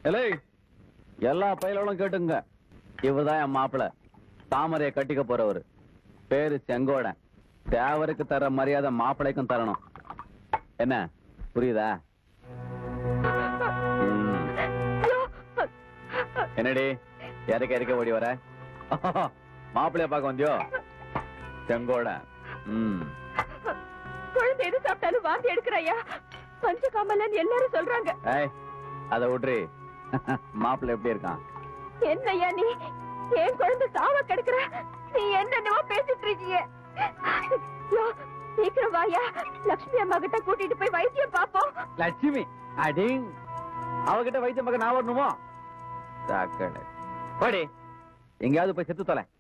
எலே எல்லா பயலும் கேட்டுங்க இவர்தான் என் மாப்பிள தாமரையை கட்டிக்க போறவரு பேரு செங்கோடன் தேவருக்கு தர மரியாதை மாப்பிளைக்கும் தரணும் என்ன புரியுதா ம். என்னடி இறக்க இறக்க ஓடி வர மாப்பிளைய பார்க்க வந்தியோ செங்கோடன் ம் குழந்தை எது சாப்பிட்டாலும் வாந்தி எடுக்கிறாயா பஞ்சகாமலன் எல்லாரும் சொல்றாங்க ஏய் அத விட்ரி மாப்பிள்ளை எப்படி இருக்கான் என்னய்யா நீ என் குழந்தை சாவ கிடக்குற நீ என்னென்னவோ பேசிட்டு இருக்கீங்க யோ, சீக்கிரம் வாயா லக்ஷ்மி அம்மா கிட்ட கூட்டிட்டு போய் வைத்தியம் பாப்போம் லட்சுமி அடிங் அவகிட்ட வைத்திய பக்கம் நான் வரணுமோ சாக்கடை போடி எங்கேயாவது போய் செத்து தொலை